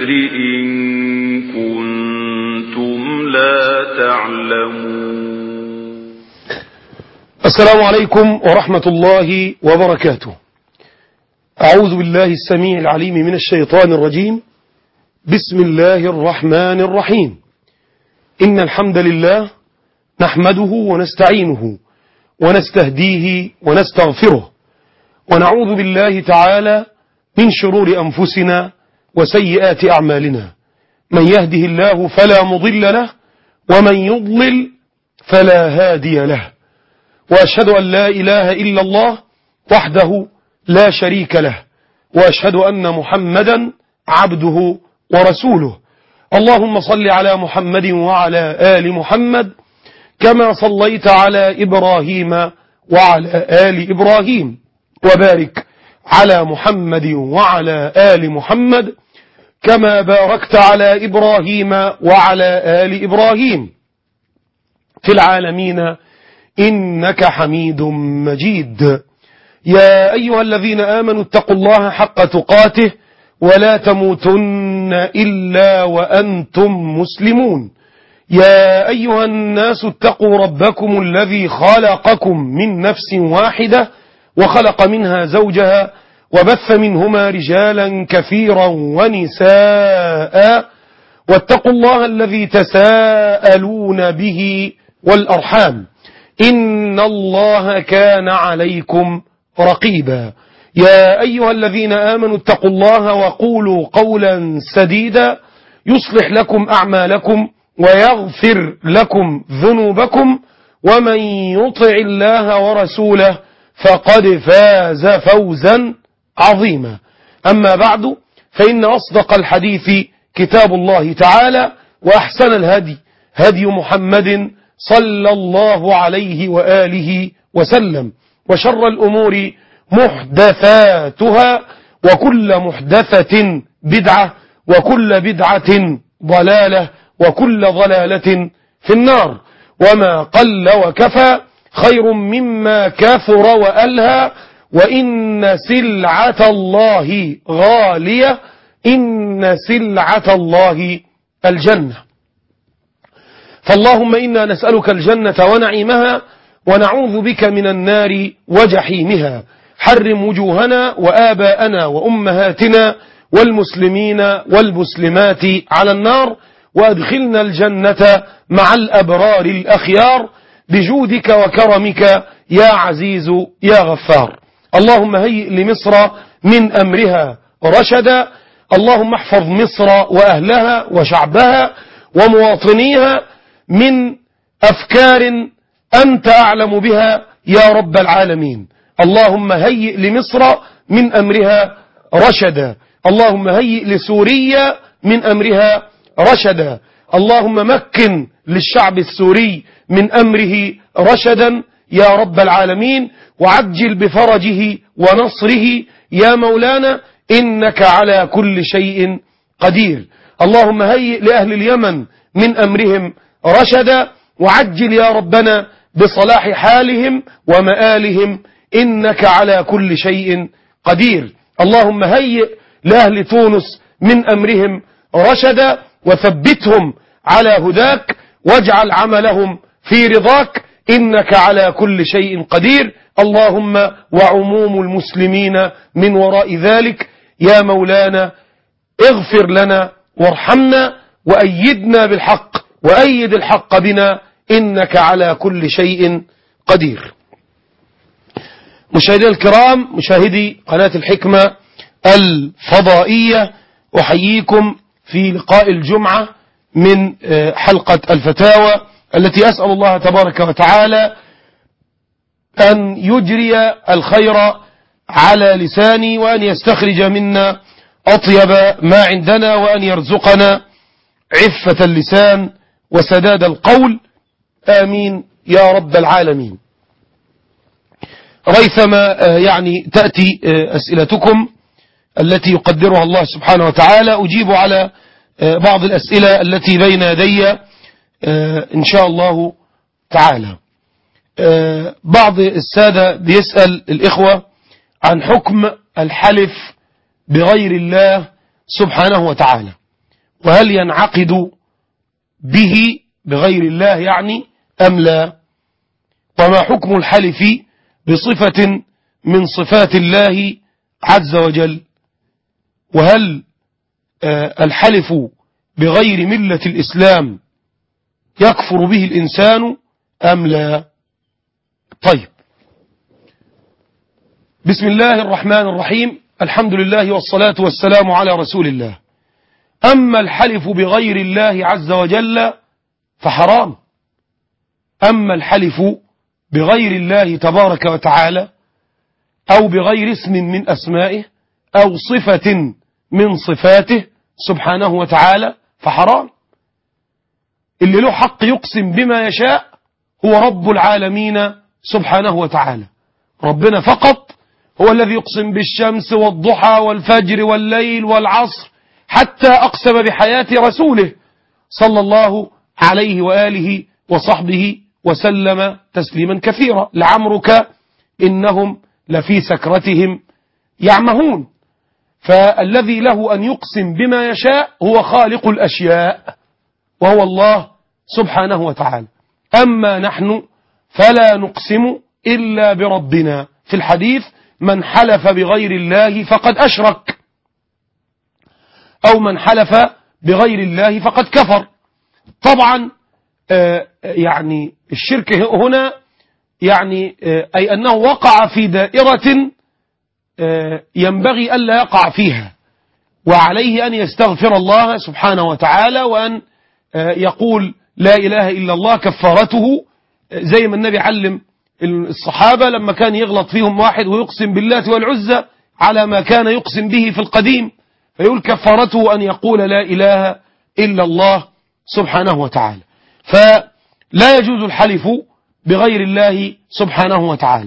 الذكر إن كنتم لا تعلمون السلام عليكم ورحمة الله وبركاته أعوذ بالله السميع العليم من الشيطان الرجيم بسم الله الرحمن الرحيم إن الحمد لله نحمده ونستعينه ونستهديه ونستغفره ونعوذ بالله تعالى من شرور أنفسنا وسيئات أعمالنا من يهده الله فلا مضل له ومن يضلل فلا هادي له وأشهد أن لا إله إلا الله وحده لا شريك له وأشهد أن محمدا عبده ورسوله اللهم صل على محمد وعلى آل محمد كما صليت على إبراهيم وعلى آل إبراهيم وبارك على محمد وعلى آل محمد كما باركت على إبراهيم وعلى آل إبراهيم في العالمين إنك حميد مجيد يا أيها الذين آمنوا اتقوا الله حق تقاته ولا تموتن إلا وأنتم مسلمون يا أيها الناس اتقوا ربكم الذي خلقكم من نفس واحدة وخلق منها زوجها وبث منهما رجالا كثيرا ونساء واتقوا الله الذي تساءلون به والأرحام إن الله كان عليكم رقيبا يا أيها الذين آمنوا اتقوا الله وقولوا قولا سديدا يصلح لكم أعمالكم ويغفر لكم ذنوبكم ومن يطع الله ورسوله فقد فاز فوزا عظيما أما بعد فإن أصدق الحديث كتاب الله تعالى وأحسن الهدي هدي محمد صلى الله عليه وآله وسلم وشر الأمور محدثاتها وكل محدثة بدعة وكل بدعة ضلالة وكل ضلالة في النار وما قل وكفى خير مما كثر وألهى وإن سلعة الله غالية إن سلعة الله الجنة فاللهم إنا نسألك الجنة ونعيمها ونعوذ بك من النار وجحيمها حرم وجوهنا وآباءنا وأمهاتنا والمسلمين والمسلمات على النار وأدخلنا الجنة مع الأبرار الأخيار بجودك وكرمك يا عزيز يا غفار اللهم هيئ لمصر من أمرها رشدا اللهم احفظ مصر وأهلها وشعبها ومواطنيها من أفكار أنت أعلم بها يا رب العالمين اللهم هيئ لمصر من أمرها رشدا اللهم هيئ لسوريا من أمرها رشدا اللهم مكن للشعب السوري من أمره رشدا يا رب العالمين وعجل بفرجه ونصره يا مولانا إنك على كل شيء قدير اللهم هيئ لأهل اليمن من أمرهم رشدا وعجل يا ربنا بصلاح حالهم ومآلهم إنك على كل شيء قدير اللهم هيئ لأهل تونس من أمرهم رشدا وثبتهم على هداك واجعل عملهم في رضاك إنك على كل شيء قدير اللهم وعموم المسلمين من وراء ذلك يا مولانا اغفر لنا وارحمنا وأيدنا بالحق وأيد الحق بنا إنك على كل شيء قدير مشاهدينا الكرام مشاهدي قناة الحكمة الفضائية أحييكم في لقاء الجمعة من حلقة الفتاوى التي أسأل الله تبارك وتعالى أن يجري الخير على لساني وأن يستخرج منا أطيب ما عندنا وأن يرزقنا عفة اللسان وسداد القول آمين يا رب العالمين ريثما يعني تأتي أسئلتكم التي يقدرها الله سبحانه وتعالى أجيب على بعض الأسئلة التي بين يدي إن شاء الله تعالى بعض السادة بيسأل الإخوة عن حكم الحلف بغير الله سبحانه وتعالى وهل ينعقد به بغير الله يعني أم لا وما حكم الحلف بصفة من صفات الله عز وجل وهل الحلف بغير ملة الإسلام يكفر به الإنسان أم لا طيب بسم الله الرحمن الرحيم الحمد لله والصلاة والسلام على رسول الله أما الحلف بغير الله عز وجل فحرام أما الحلف بغير الله تبارك وتعالى أو بغير اسم من أسمائه أو صفة من صفاته سبحانه وتعالى فحرام اللي له حق يقسم بما يشاء هو رب العالمين سبحانه وتعالى ربنا فقط هو الذي يقسم بالشمس والضحى والفجر والليل والعصر حتى أقسم بحياة رسوله صلى الله عليه وآله وصحبه وسلم تسليما كثيرا لعمرك إنهم لفي سكرتهم يعمهون فالذي له أن يقسم بما يشاء هو خالق الأشياء وهو الله سبحانه وتعالى أما نحن فلا نقسم إلا بربنا في الحديث من حلف بغير الله فقد أشرك أو من حلف بغير الله فقد كفر طبعا يعني الشرك هنا يعني أي أنه وقع في دائرة ينبغي ألا يقع فيها وعليه أن يستغفر الله سبحانه وتعالى وأن يقول لا إله إلا الله كفارته زي ما النبي علم الصحابة لما كان يغلط فيهم واحد ويقسم بالله والعزة على ما كان يقسم به في القديم فيقول كفارته أن يقول لا إله إلا الله سبحانه وتعالى فلا يجوز الحلف بغير الله سبحانه وتعالى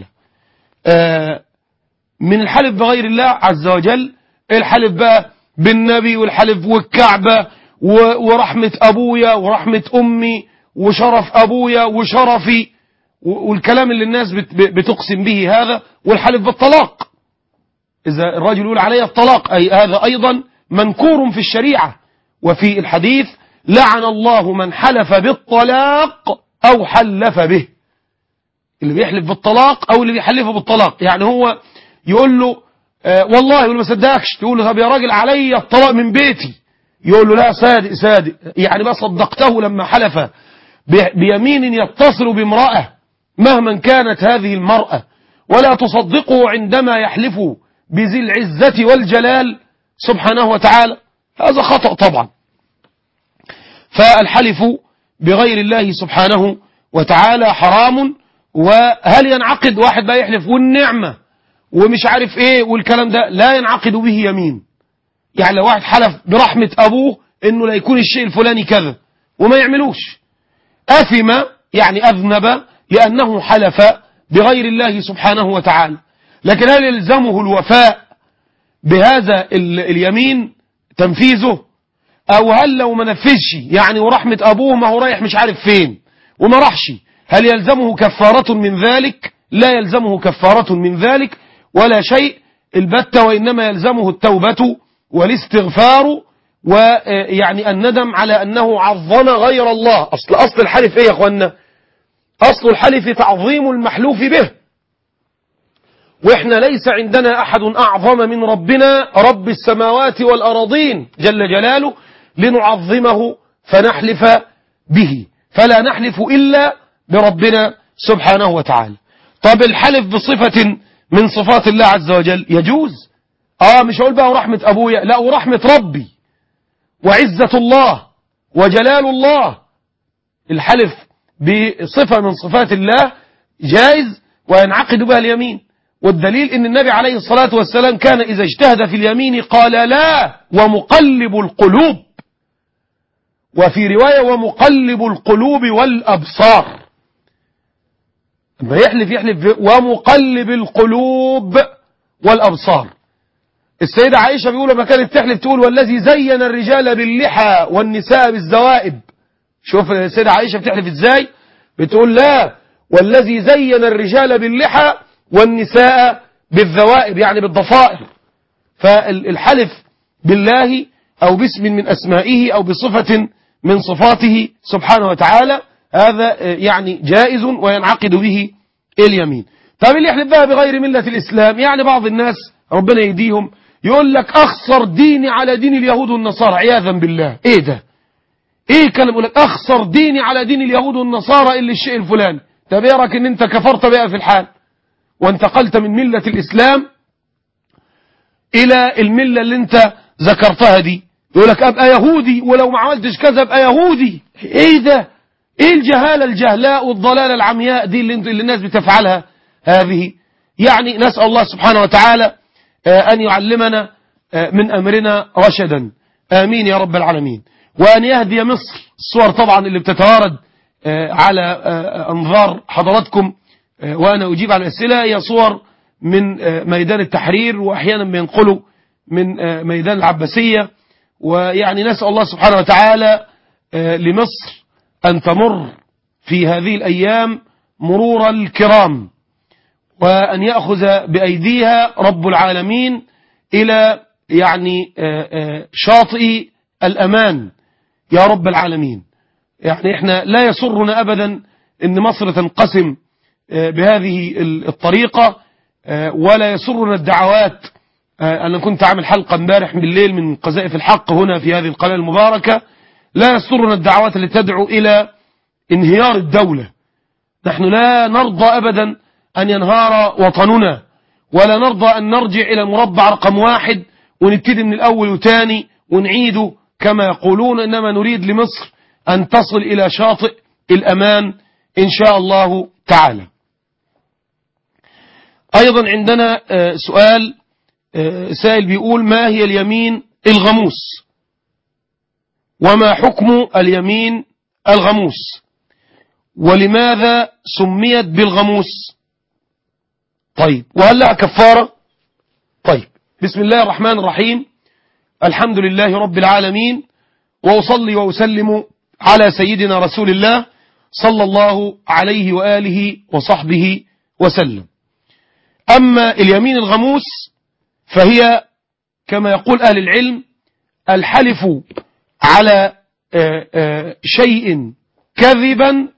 من الحلف بغير الله عز وجل الحلف بقى بالنبي والحلف والكعبة ورحمة أبويا ورحمة أمي وشرف أبويا وشرفي والكلام اللي الناس بتقسم به هذا والحلف بالطلاق إذا الرجل يقول علي الطلاق أي هذا أيضا منكور في الشريعة وفي الحديث لعن الله من حلف بالطلاق أو حلف به اللي بيحلف بالطلاق أو اللي بيحلفه بالطلاق يعني هو يقول له آه والله يقول له ما صدقكش تقول له طب يا راجل علي الطلاق من بيتي يقول له لا صادق صادق يعني ما صدقته لما حلف بيمين يتصل بامرأة مهما كانت هذه المرأة ولا تصدقه عندما يحلف بذي العزة والجلال سبحانه وتعالى هذا خطأ طبعا فالحلف بغير الله سبحانه وتعالى حرام وهل ينعقد واحد بقى يحلف والنعمة ومش عارف ايه والكلام ده لا ينعقد به يمين يعني لو واحد حلف برحمة ابوه انه لا يكون الشيء الفلاني كذا وما يعملوش اثم يعني اذنب لانه حلف بغير الله سبحانه وتعالى لكن هل يلزمه الوفاء بهذا اليمين تنفيذه او هل لو ما نفذش يعني ورحمة ابوه ما هو رايح مش عارف فين وما راحش هل يلزمه كفارة من ذلك لا يلزمه كفارة من ذلك ولا شيء البتة وإنما يلزمه التوبة والاستغفار ويعني الندم على أنه عظم غير الله أصل أصل الحلف إيه يا أخوانا أصل الحلف تعظيم المحلوف به وإحنا ليس عندنا أحد أعظم من ربنا رب السماوات والأراضين جل جلاله لنعظمه فنحلف به فلا نحلف إلا بربنا سبحانه وتعالى طب الحلف بصفة من صفات الله عز وجل يجوز آه مش هقول بقى ورحمة أبويا لا ورحمة ربي وعزة الله وجلال الله الحلف بصفة من صفات الله جائز وينعقد بها اليمين والدليل ان النبي عليه الصلاة والسلام كان إذا اجتهد في اليمين قال لا ومقلب القلوب وفي رواية ومقلب القلوب والأبصار لما يحلف يحلف ومقلب القلوب والأبصار السيدة عائشة بيقول لما كانت تحلف تقول والذي زين الرجال باللحى والنساء بالزوائب شوف السيدة عائشة بتحلف ازاي بتقول لا والذي زين الرجال باللحى والنساء بالذوائب يعني بالضفائر فالحلف بالله أو باسم من أسمائه أو بصفة من صفاته سبحانه وتعالى هذا يعني جائز وينعقد به اليمين طب اللي يحلف بها بغير ملة الإسلام يعني بعض الناس ربنا يهديهم يقول لك أخسر ديني على دين اليهود والنصارى عياذا بالله إيه ده إيه كلام يقول لك أخسر ديني على دين اليهود والنصارى اللي الشيء الفلاني طب إيه رأيك إن أنت كفرت بقى في الحال وانتقلت من ملة الإسلام إلى الملة اللي أنت ذكرتها دي يقول لك أبقى يهودي ولو ما عملتش كذا أبقى يهودي إيه ده إيه الجهالة الجهلاء والضلالة العمياء دي اللي, اللي الناس بتفعلها هذه يعني نسأل الله سبحانه وتعالى أن يعلمنا من أمرنا رشدا آمين يا رب العالمين وأن يهدي مصر الصور طبعا اللي بتتوارد على أنظار حضراتكم وأنا أجيب على الأسئلة هي صور من ميدان التحرير وأحيانا بينقلوا من ميدان العباسية ويعني نسأل الله سبحانه وتعالى لمصر أن تمر في هذه الأيام مرور الكرام وأن يأخذ بأيديها رب العالمين إلى يعني شاطئ الأمان يا رب العالمين يعني احنا لا يسرنا أبدا أن مصر تنقسم بهذه الطريقة ولا يسرنا الدعوات أنا كنت عامل حلقة امبارح بالليل من قذائف الحق هنا في هذه القناة المباركة لا يسرنا الدعوات التي تدعو إلى انهيار الدولة نحن لا نرضى أبدا أن ينهار وطننا ولا نرضى أن نرجع إلى المربع رقم واحد ونبتدي من الأول وتاني ونعيده كما يقولون إنما نريد لمصر أن تصل إلى شاطئ الأمان إن شاء الله تعالى أيضا عندنا سؤال سائل بيقول ما هي اليمين الغموس وما حكم اليمين الغموس ولماذا سميت بالغموس طيب وهل لها كفارة طيب بسم الله الرحمن الرحيم الحمد لله رب العالمين وأصلي وأسلم على سيدنا رسول الله صلى الله عليه وآله وصحبه وسلم أما اليمين الغموس فهي كما يقول أهل العلم الحلف على شيء كذبا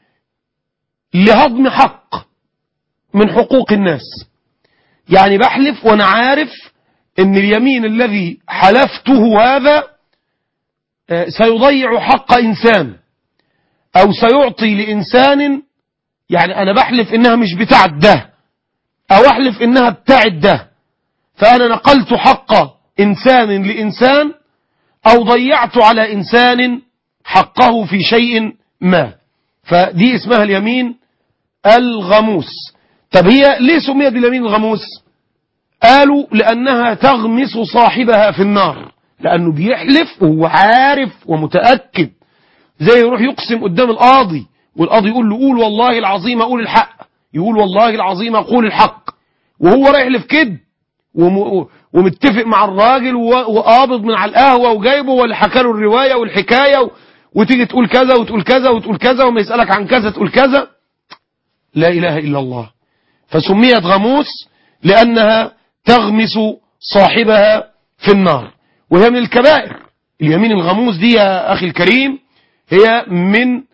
لهضم حق من حقوق الناس يعني بحلف وانا عارف ان اليمين الذي حلفته هذا سيضيع حق انسان او سيعطي لانسان يعني انا بحلف انها مش بتاع ده او احلف انها بتاع ده فانا نقلت حق انسان لانسان او ضيعت على انسان حقه في شيء ما فدي اسمها اليمين الغموس طب هي ليه سميت باليمين الغموس قالوا لأنها تغمس صاحبها في النار لأنه بيحلف وهو عارف ومتأكد زي يروح يقسم قدام القاضي والقاضي يقول له قول والله العظيم أقول الحق يقول والله العظيم أقول الحق وهو رايح يحلف كده ومتفق مع الراجل وقابض من على القهوة وجايبه واللي حكى له الرواية والحكاية وتيجي تقول كذا وتقول كذا وتقول كذا وما يسألك عن كذا تقول كذا لا إله إلا الله فسميت غموس لأنها تغمس صاحبها في النار وهي من الكبائر اليمين الغموس دي يا أخي الكريم هي من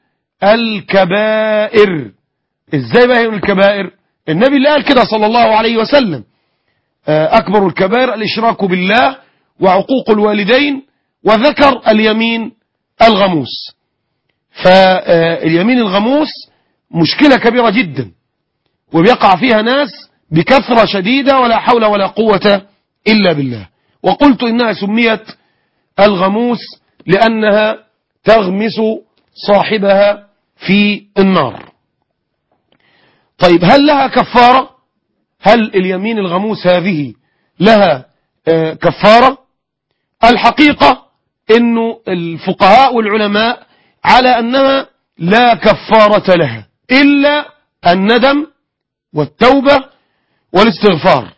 الكبائر ازاي بقى هي من الكبائر النبي اللي قال كده صلى الله عليه وسلم أكبر الكبائر الإشراك بالله وعقوق الوالدين وذكر اليمين الغموس فاليمين الغموس مشكلة كبيرة جدا وبيقع فيها ناس بكثرة شديدة ولا حول ولا قوة إلا بالله وقلت إنها سميت الغموس لأنها تغمس صاحبها في النار طيب هل لها كفارة هل اليمين الغموس هذه لها كفارة الحقيقة انه الفقهاء والعلماء على انها لا كفارة لها الا الندم والتوبة والاستغفار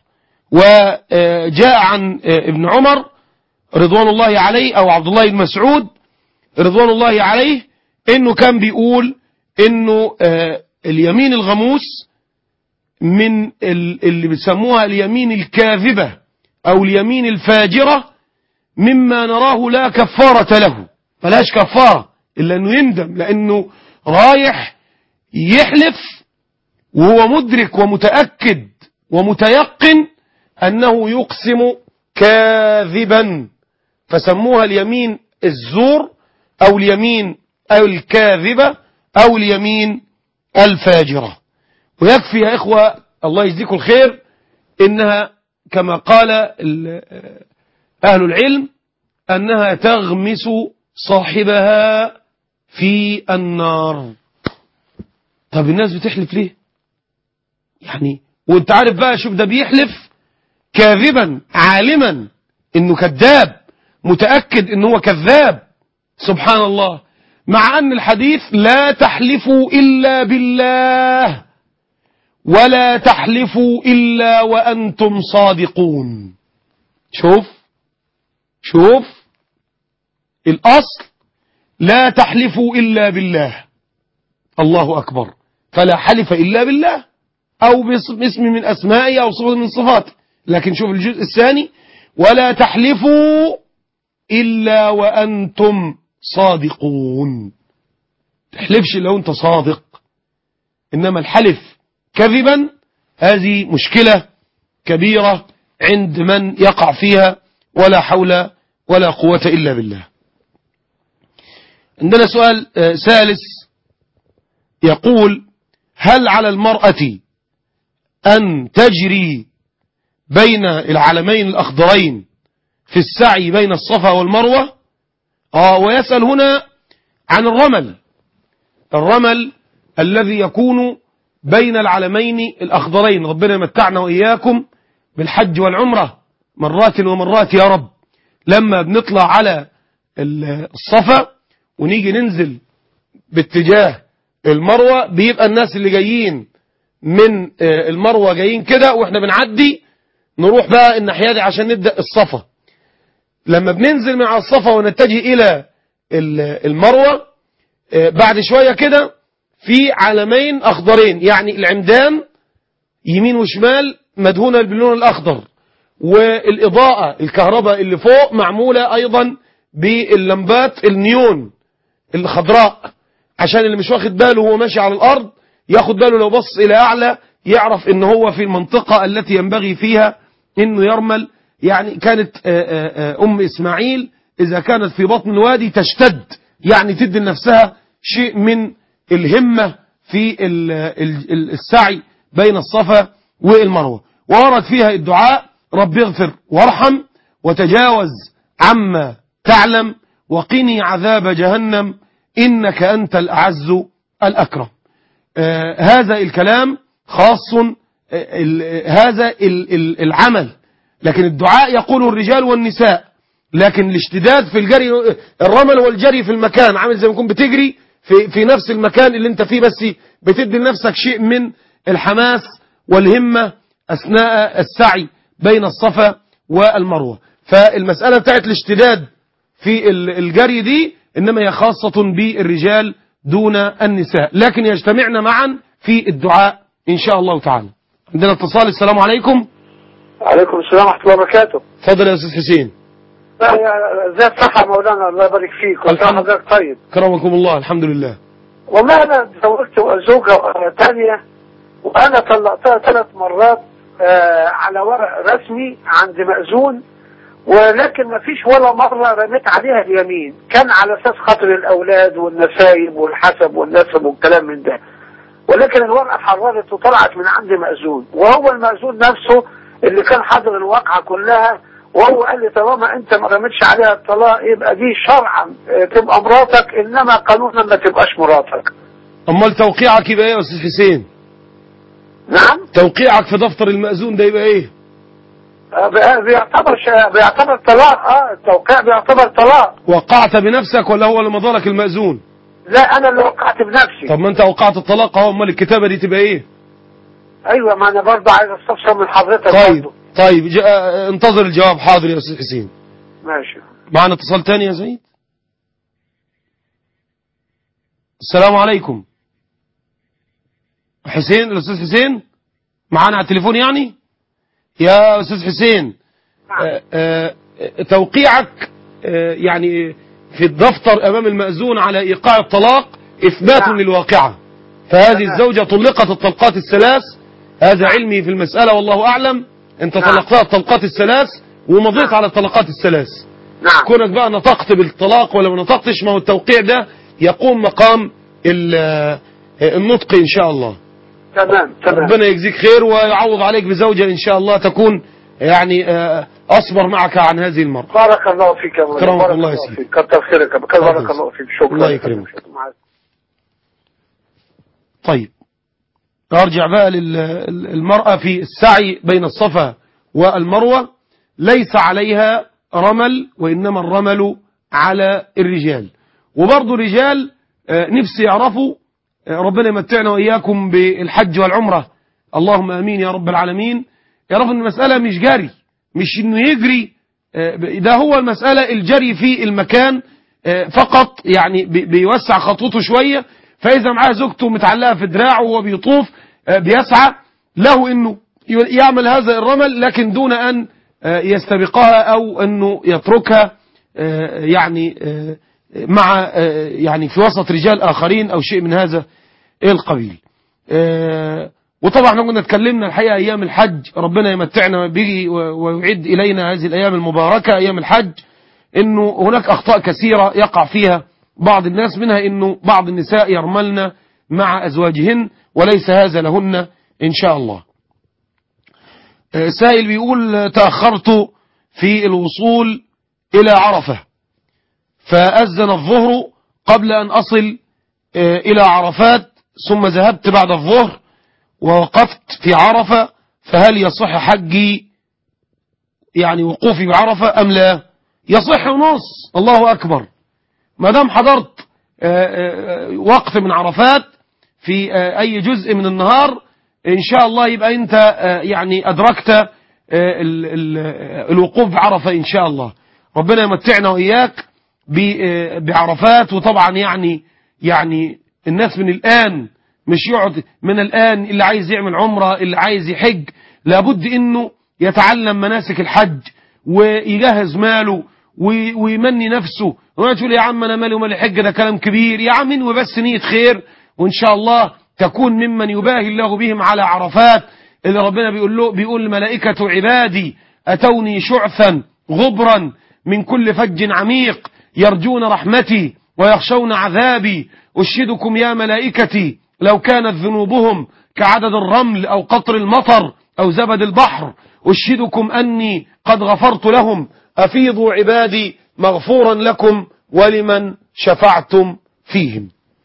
وجاء عن ابن عمر رضوان الله عليه او عبد الله بن مسعود رضوان الله عليه انه كان بيقول انه اليمين الغموس من اللي بيسموها اليمين الكاذبة او اليمين الفاجرة مما نراه لا كفارة له فلاش كفارة إلا أنه يندم لأنه رايح يحلف وهو مدرك ومتأكد ومتيقن أنه يقسم كاذبا فسموها اليمين الزور أو اليمين أو الكاذبة أو اليمين الفاجرة ويكفي يا إخوة الله يجزيكم الخير إنها كما قال أهل العلم أنها تغمس صاحبها في النار طب الناس بتحلف ليه يعني وانت عارف بقى شوف ده بيحلف كاذبا عالما انه كذاب متأكد انه هو كذاب سبحان الله مع ان الحديث لا تحلفوا الا بالله ولا تحلفوا الا وانتم صادقون شوف شوف الاصل لا تحلفوا الا بالله الله اكبر فلا حلف الا بالله او باسم من اسمائه او صفه من صفاته لكن شوف الجزء الثاني ولا تحلفوا إلا وأنتم صادقون تحلفش لو أنت صادق إنما الحلف كذبا هذه مشكلة كبيرة عند من يقع فيها ولا حول ولا قوة إلا بالله عندنا سؤال ثالث يقول هل على المرأة أن تجري بين العلمين الأخضرين في السعي بين الصفا والمروة آه ويسأل هنا عن الرمل الرمل الذي يكون بين العلمين الأخضرين ربنا يمتعنا وإياكم بالحج والعمرة مرات ومرات يا رب لما بنطلع على الصفا ونيجي ننزل باتجاه المروة بيبقى الناس اللي جايين من المروة جايين كده واحنا بنعدي نروح بقى الناحية دي عشان نبدأ الصفا لما بننزل من على الصفا ونتجه إلى المروة بعد شوية كده في علمين أخضرين يعني العمدان يمين وشمال مدهونة باللون الأخضر والإضاءة الكهرباء اللي فوق معمولة أيضا باللمبات النيون الخضراء عشان اللي مش واخد باله وهو ماشي على الأرض ياخد باله لو بص إلى أعلى يعرف ان هو في المنطقة التي ينبغي فيها انه يرمل يعني كانت ام اسماعيل اذا كانت في بطن الوادي تشتد يعني تدي لنفسها شيء من الهمة في السعي بين الصفا والمروة وورد فيها الدعاء رب اغفر وارحم وتجاوز عما تعلم وقني عذاب جهنم إنك أنت الأعز الأكرم آه هذا الكلام خاص هذا العمل لكن الدعاء يقوله الرجال والنساء لكن الاشتداد في الجري الرمل والجري في المكان عامل زي ما يكون بتجري في, في نفس المكان اللي انت فيه بس بتدي لنفسك شيء من الحماس والهمة أثناء السعي بين الصفا والمروة فالمسألة بتاعت الاشتداد في الجري دي إنما هي خاصة بالرجال دون النساء لكن يجتمعن معا في الدعاء إن شاء الله تعالى عندنا اتصال السلام عليكم عليكم السلام ورحمة الله وبركاته تفضل يا أستاذ حسين ازي الصحة مولانا الله يبارك فيك كل سنة حضرتك طيب كرمكم الله الحمد لله والله أنا تزوجت زوجة ثانية وأنا طلقتها ثلاث مرات آه على ورق رسمي عند مأذون ولكن ما فيش ولا مرة رميت عليها اليمين كان على أساس خاطر الأولاد والنسايب والحسب والنسب والكلام من ده ولكن الورقة حررت وطلعت من عند مأذون وهو المأذون نفسه اللي كان حاضر الواقعة كلها وهو قال لي طالما انت ما رميتش عليها الطلاق يبقى دي شرعا تبقى مراتك انما قانونا ما تبقاش مراتك امال توقيعك يبقى ايه يا استاذ حسين نعم توقيعك في دفتر المأذون ده يبقى ايه بيعتبر ش... بيعتبر طلاق اه التوقيع بيعتبر طلاق وقعت بنفسك ولا هو اللي مضالك المأذون لا انا اللي وقعت بنفسي طب ما انت وقعت الطلاق اهو امال الكتابه دي تبقى ايه ايوه ما انا برضه عايز استفسر من حضرتك طيب برضه. طيب جا... انتظر الجواب حاضر يا استاذ حسين ماشي معنا اتصال تاني يا سيد السلام عليكم حسين الاستاذ حسين معانا على التليفون يعني يا استاذ حسين آآ آآ توقيعك آه، يعني في الدفتر أمام المأذون على إيقاع الطلاق إثبات نعم. للواقعة فهذه تمام. الزوجة طلقت الطلقات الثلاث هذا علمي في المسألة والله أعلم أنت نعم. طلقتها الطلقات الثلاث ومضيت نعم. على الطلقات الثلاث نعم كونك بقى نطقت بالطلاق ولا ما نطقتش ما هو التوقيع ده يقوم مقام ال- آه، النطق إن شاء الله تمام تمام ربنا يجزيك خير ويعوض عليك بزوجة إن شاء الله تكون يعني آه، أصبر معك عن هذه المرأة بارك الله فيك يا مولانا كرمك بارك الله الله يسلمك. فيك كتر خيرك يا بك- بارك تفضل. الله فيك شكرا الله يكرمك. مع طيب أرجع بقى للمرأة في السعي بين الصفا والمروة ليس عليها رمل وإنما الرمل على الرجال وبرضو الرجال آه، نفسي يعرفوا آه، ربنا يمتعنا وإياكم بالحج والعمرة اللهم أمين يا رب العالمين يعرفوا أن المسألة مش جري مش إنه يجري آه، ده هو المسألة الجري في المكان آه، فقط يعني بي- بيوسع خطوته شوية فإذا معاه زوجته متعلقة في دراعه وهو بيطوف آه، بيسعى له إنه ي- يعمل هذا الرمل لكن دون أن آه، يستبقها أو أنه يتركها آه، يعني آه، مع آه، يعني في وسط رجال آخرين أو شيء من هذا القبيل آه، وطبعا احنا كنا اتكلمنا الحقيقة أيام الحج ربنا يمتعنا به و- ويعد إلينا هذه الأيام المباركة أيام الحج انه هناك اخطاء كثيرة يقع فيها بعض الناس منها انه بعض النساء يرملن مع ازواجهن وليس هذا لهن ان شاء الله آه، سائل بيقول آه، تأخرت في الوصول الى عرفة فأذن الظهر قبل ان اصل آه، الى عرفات ثم ذهبت بعد الظهر ووقفت في عرفة فهل يصح حجي يعني وقوفي بعرفة أم لا يصح ونص الله أكبر ما دام حضرت آه، آه، وقت من عرفات في آه، أي جزء من النهار إن شاء الله يبقى أنت آه، يعني أدركت آه، ال- ال- آه، الوقوف بعرفة إن شاء الله ربنا يمتعنا وإياك ب- آه، بعرفات وطبعا يعني يعني الناس من الآن مش يقعد من الآن اللي عايز يعمل عمرة اللي عايز يحج لابد إنه يتعلم مناسك الحج ويجهز ماله وي- ويمني نفسه وما تقول يا عم أنا مالي ومالي حج ده كلام كبير يا عم انوي بس نية خير وإن شاء الله تكون ممن يباهي الله بهم على عرفات اللي ربنا بيقول له بيقول الملائكة عبادي أتوني شعثا غبرا من كل فج عميق يرجون رحمتي ويخشون عذابي أشهدكم يا ملائكتي لو كانت ذنوبهم كعدد الرمل أو قطر المطر أو زبد البحر أشهدكم أني قد غفرت لهم أفيضوا عبادي مغفورا لكم ولمن شفعتم فيهم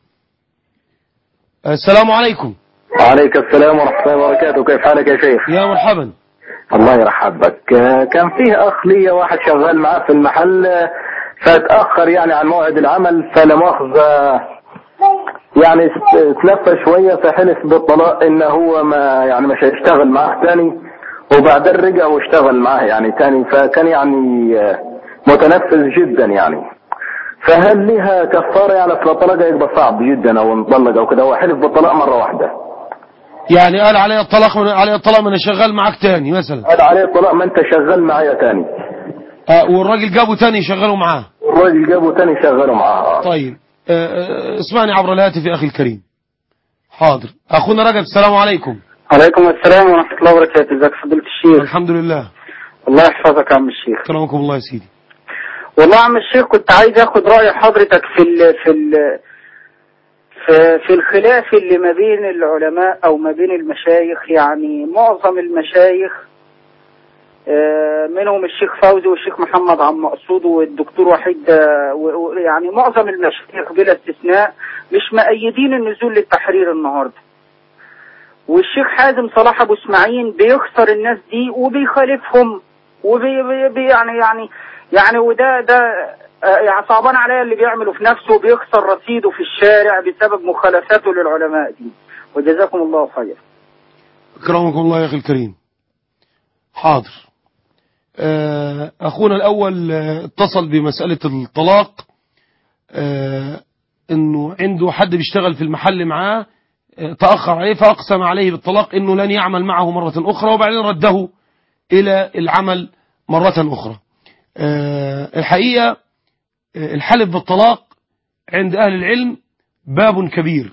السلام عليكم وعليك السلام ورحمة الله وبركاته كيف حالك يا شيخ يا مرحبا الله يرحب بك آه، كان فيه أخ لي واحد شغال معاه في المحل آه، فتأخر يعني عن موعد العمل فلا مؤاخذة يعني س- تلفى شوية فحلف بالطلاق إن هو ما يعني مش هيشتغل معاه تاني وبعدين رجع واشتغل معاه يعني تاني فكان يعني آه، متنفذ جدا يعني فهل لها كفارة يعني اصل الطلاق يبقى صعب جدا او نطلق او كده هو حلف بالطلاق مرة واحدة يعني قال علي الطلاق من علي الطلاق من شغال معاك تاني مثلا قال عليه الطلاق ما انت شغال معايا تاني آه، والراجل جابه تاني يشغله معاه الراجل جابه تاني شغله معاه طيب آه، آه، اسمعني عبر الهاتف يا أخي الكريم حاضر أخونا رجب السلام عليكم عليكم السلام ورحمة الله وبركاته ازيك فضيلة الشيخ الحمد لله الله يحفظك يا عم الشيخ كرمكم الله يا سيدي والله يا عم الشيخ كنت عايز اخد رأي حضرتك في ال في ال في, في الخلاف اللي ما بين العلماء او ما بين المشايخ يعني معظم المشايخ آه، منهم الشيخ فوزي والشيخ محمد عم مقصود والدكتور وحيد آه، و- و- يعني معظم المشايخ بلا استثناء مش مأيدين النزول للتحرير النهارده والشيخ حازم صلاح ابو اسماعيل بيخسر الناس دي وبيخالفهم وبي بي بي يعني يعني يعني وده ده آه، يعني صعبان عليا اللي بيعمله في نفسه وبيخسر رصيده في الشارع بسبب مخالفاته للعلماء دي وجزاكم الله خير كرمكم الله يا أخي الكريم حاضر آه، أخونا الأول آه، اتصل بمسألة الطلاق آه، أنه عنده حد بيشتغل في المحل معاه آه، تأخر عليه فأقسم عليه بالطلاق أنه لن يعمل معه مرة أخرى وبعدين رده إلى العمل مرة أخرى آه، الحقيقة آه، الحلف بالطلاق عند أهل العلم باب كبير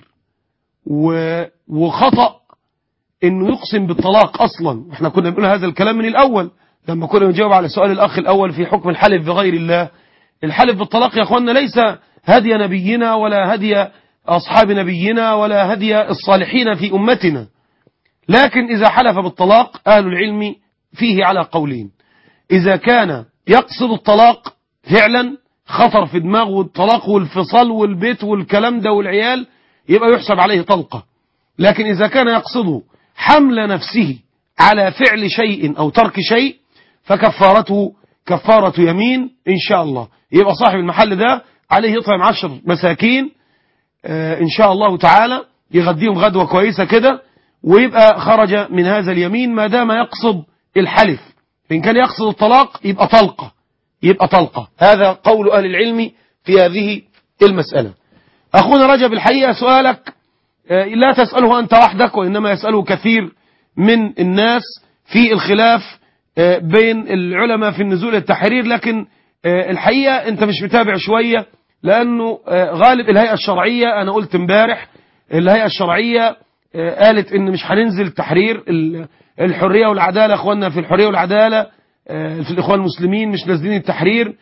و- وخطأ انه يقسم بالطلاق اصلا احنا كنا بنقول هذا الكلام من الاول لما كنا بنجاوب على سؤال الاخ الاول في حكم الحلف بغير الله الحلف بالطلاق يا اخوانا ليس هدي نبينا ولا هدي اصحاب نبينا ولا هدي الصالحين في امتنا لكن اذا حلف بالطلاق اهل العلم فيه على قولين اذا كان يقصد الطلاق فعلا خطر في دماغه الطلاق والفصال والبيت والكلام ده والعيال يبقى يحسب عليه طلقه لكن إذا كان يقصد حمل نفسه على فعل شيء أو ترك شيء فكفارته كفارة يمين إن شاء الله يبقى صاحب المحل ده عليه يطعم عشر مساكين آه، إن شاء الله تعالى يغديهم غدوة كويسة كده ويبقى خرج من هذا اليمين ما دام يقصد الحلف إن كان يقصد الطلاق يبقى طلقة يبقى طلقة هذا قول أهل العلم في هذه المسألة أخونا رجب الحقيقة سؤالك آه، لا تسأله أنت وحدك وإنما يسأله كثير من الناس في الخلاف آه، بين العلماء في النزول التحرير لكن آه، الحقيقة أنت مش متابع شوية لأنه آه، غالب الهيئة الشرعية أنا قلت امبارح الهيئة الشرعية آه، قالت إن مش هننزل تحرير ال- الحرية والعدالة أخواننا في الحرية والعدالة آه، في الإخوان المسلمين مش نازلين التحرير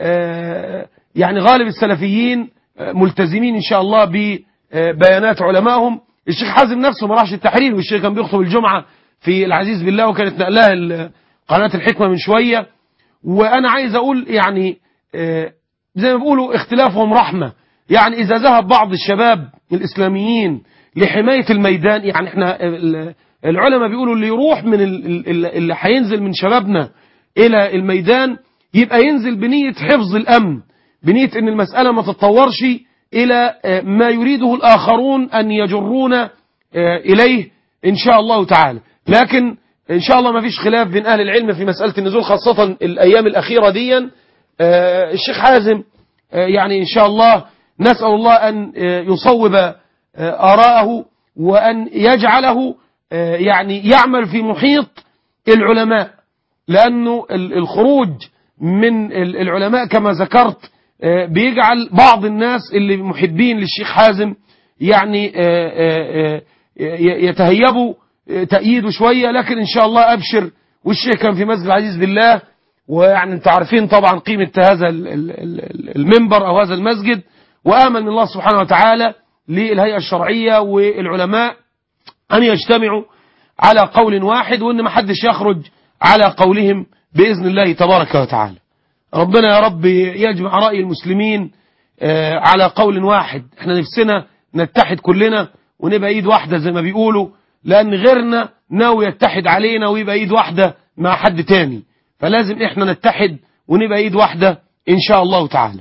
آه، يعني غالب السلفيين آه، ملتزمين إن شاء الله ببيانات علمائهم الشيخ حازم نفسه ما راحش التحرير والشيخ كان بيخطب الجمعة في العزيز بالله وكانت نقلها ال- قناة الحكمة من شوية وأنا عايز أقول يعني آه، زي ما بيقولوا اختلافهم رحمة يعني إذا ذهب بعض الشباب الإسلاميين لحماية الميدان يعني احنا ال- العلماء بيقولوا اللي يروح من ال- ال- اللي هينزل من شبابنا إلى الميدان يبقى ينزل بنية حفظ الأمن بنية أن المسألة ما تتطورش إلى آه، ما يريده الآخرون أن يجرون آه، إليه إن شاء الله تعالى لكن إن شاء الله ما فيش خلاف بين أهل العلم في مسألة النزول خاصة الأيام الأخيرة ديا آه، الشيخ حازم آه، يعني إن شاء الله نسأل الله أن آه، يصوب آه، آراءه وأن يجعله آه، يعني يعمل في محيط العلماء لأنه ال- الخروج من ال- العلماء كما ذكرت آه، بيجعل بعض الناس اللي محبين للشيخ حازم يعني آه، آه، آه، ي- يتهيبوا آه، تأييده شوية لكن إن شاء الله أبشر والشيخ كان في مسجد العزيز بالله ويعني انتوا عارفين طبعا قيمة هذا ال- ال- ال- المنبر أو هذا المسجد وآمن من الله سبحانه وتعالى للهيئة الشرعية والعلماء أن يجتمعوا على قول واحد وأن ما حدش يخرج على قولهم بإذن الله تبارك وتعالى ربنا يا رب يجمع رأي المسلمين آه، على قول واحد احنا نفسنا نتحد كلنا ونبقى ايد واحدة زي ما بيقولوا لأن غيرنا ناوي يتحد علينا ويبقى ايد واحدة مع حد تاني فلازم احنا نتحد ونبقى ايد واحدة ان شاء الله تعالى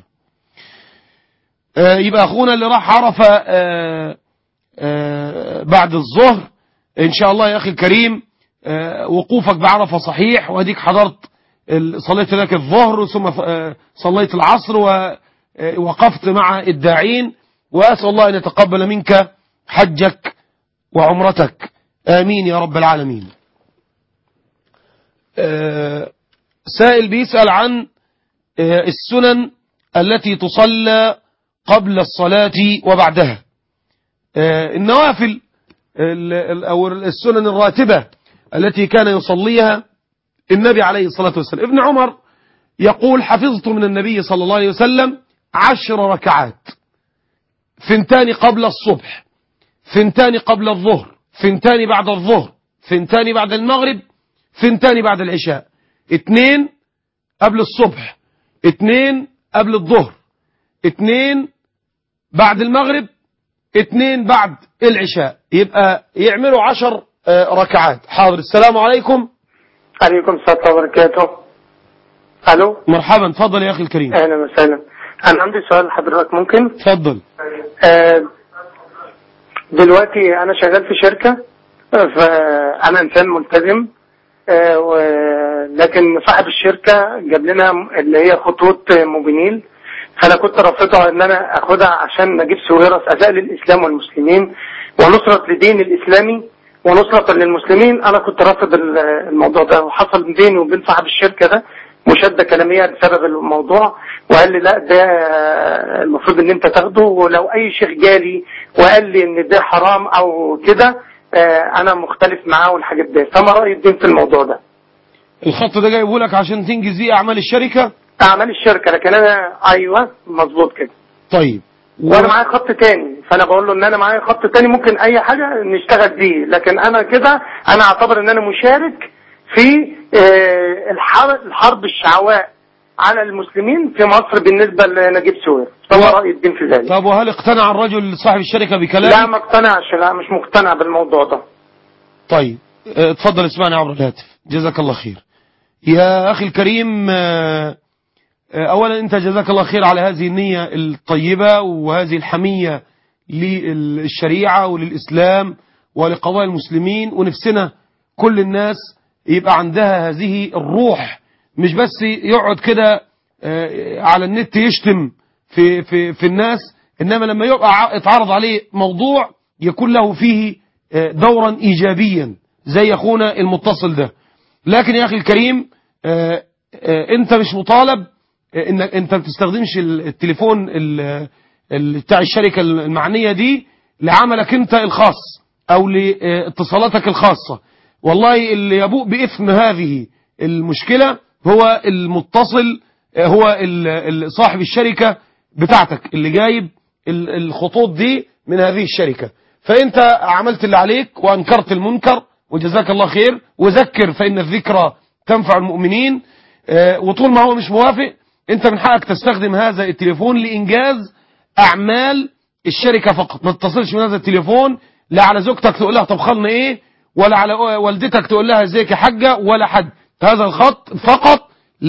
آه، يبقى اخونا اللي راح عرفة آه، آه، بعد الظهر ان شاء الله يا اخي الكريم آه، وقوفك بعرفة صحيح واديك حضرت ال- صليت هناك الظهر ثم آه، صليت العصر ووقفت مع الداعين واسال الله ان يتقبل منك حجك وعمرتك امين يا رب العالمين آه، سائل بيسأل عن آه، السنن التي تصلى قبل الصلاة وبعدها آه، النوافل ال- ال- أو السنن الراتبة التي كان يصليها النبي عليه الصلاة والسلام ابن عمر يقول حفظت من النبي صلى الله عليه وسلم عشر ركعات ثنتان قبل الصبح ثنتان قبل الظهر ثنتان بعد الظهر ثنتان بعد المغرب ثنتان بعد العشاء اثنين قبل الصبح اثنين قبل الظهر اثنين بعد المغرب اثنين بعد العشاء يبقى يعملوا عشر آه، ركعات حاضر السلام عليكم عليكم السلام وبركاته الو مرحبا تفضل يا أخي الكريم اهلا وسهلا انا عندي سؤال لحضرتك ممكن تفضل آه، دلوقتي انا شغال في شركة فانا انسان ملتزم آه، و- لكن صاحب الشركة جاب لنا اللي هي خطوط موبينيل فانا كنت رافضها ان انا اخدها عشان اجيب سويرس اداء للاسلام والمسلمين ونصرة لدين الاسلامي ونصرة للمسلمين انا كنت رافض ال- الموضوع ده وحصل بيني وبين صاحب الشركة ده مشادة كلامية بسبب الموضوع وقال لي لا ده المفروض ان انت تاخده ولو اي شيخ جالي وقال لي ان ده حرام او كده آه، انا مختلف معاه والحاجات دي فما رأي الدين في الموضوع ده الخط ده جايبه لك عشان تنجز بيه اعمال الشركة اعمال الشركة لكن انا ايوه مظبوط كده طيب وانا معايا خط تاني فانا بقول له ان انا معايا خط تاني ممكن اي حاجة نشتغل بيه لكن انا كده انا اعتبر ان انا مشارك في آه، الحرب الحرب الشعواء على المسلمين في مصر بالنسبة لنجيب سوير فما و- رأي الدين في ذلك طب وهل اقتنع الرجل صاحب الشركة لا بكلامك ما اقتنعش لا مش مقتنع بالموضوع ده طيب اه، اتفضل اسمعني عبر الهاتف جزاك الله خير يا أخي الكريم اه، اه، أولا أنت جزاك الله خير على هذه النية الطيبة وهذه الحمية للشريعة وللإسلام ولقضايا المسلمين ونفسنا كل الناس يبقى عندها هذه الروح مش بس يقعد كده اه، على النت يشتم في, في, في الناس إنما لما يبقى ع- اتعرض عليه موضوع يكون له فيه اه، دورا إيجابيا زي أخونا المتصل ده لكن يا أخي الكريم اه، اه، أنت مش مطالب اه، إنك أنت ما بتستخدمش ال- التليفون ال- ال- بتاع الشركة المعنية دي لعملك أنت الخاص أو لاتصالاتك الخاصة والله اللي يبوء بإثم هذه المشكلة هو المتصل هو ال- ال- صاحب الشركة بتاعتك اللي جايب ال- الخطوط دي من هذه الشركة فأنت عملت اللي عليك وأنكرت المنكر وجزاك الله خير وذكر فإن الذكرى تنفع المؤمنين آه، وطول ما هو مش موافق أنت من حقك تستخدم هذا التليفون لإنجاز أعمال الشركة فقط ما تتصلش من هذا التليفون لا على زوجتك تقول لها طبخلنا ايه ولا على والدتك تقول لها ازيك يا حاجة ولا حد هذا الخط فقط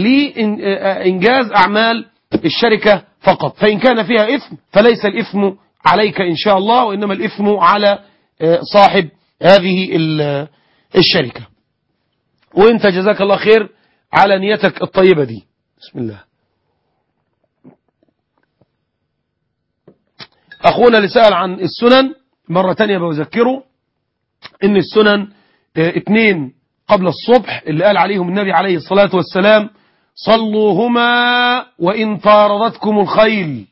لإنجاز أعمال الشركة فقط فإن كان فيها إثم فليس الإثم عليك إن شاء الله وإنما الإثم على آه، صاحب هذه ال- الشركة وإنت جزاك الله خير على نيتك الطيبة دي بسم الله أخونا اللي سأل عن السنن مرة تانية بذكره إن السنن آه، اتنين قبل الصبح اللي قال عليهم النبي عليه الصلاة والسلام صلوهما وإن طاردتكم الخيل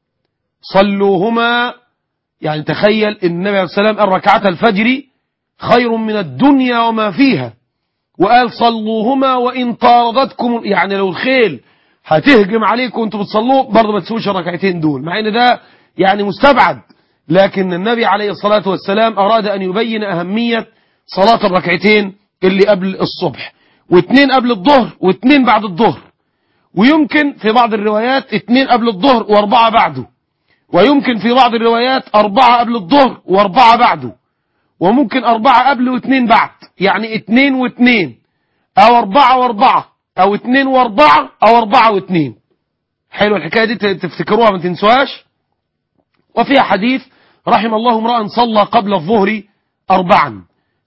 صلوهما يعني تخيل إن النبي عليه الصلاة والسلام قال ركعة الفجر خير من الدنيا وما فيها وقال صلوهما وإن طاردتكم يعني لو الخيل هتهجم عليكم وانتم بتصلوا برضه ما تسويش الركعتين دول مع ان ده يعني مستبعد لكن النبي عليه الصلاة والسلام أراد أن يبين أهمية صلاة الركعتين اللي قبل الصبح واثنين قبل الظهر واثنين بعد الظهر ويمكن في بعض الروايات اثنين قبل الظهر واربعة بعده ويمكن في بعض الروايات أربعة قبل الظهر واربعة بعده وممكن أربعة قبل واثنين بعد يعني اثنين واثنين أو أربعة واربعة أو اثنين واربعة أو أربعة واثنين حلو الحكاية دي تفتكروها ما تنسوهاش وفيها حديث رحم الله امرأ صلى قبل الظهر أربعا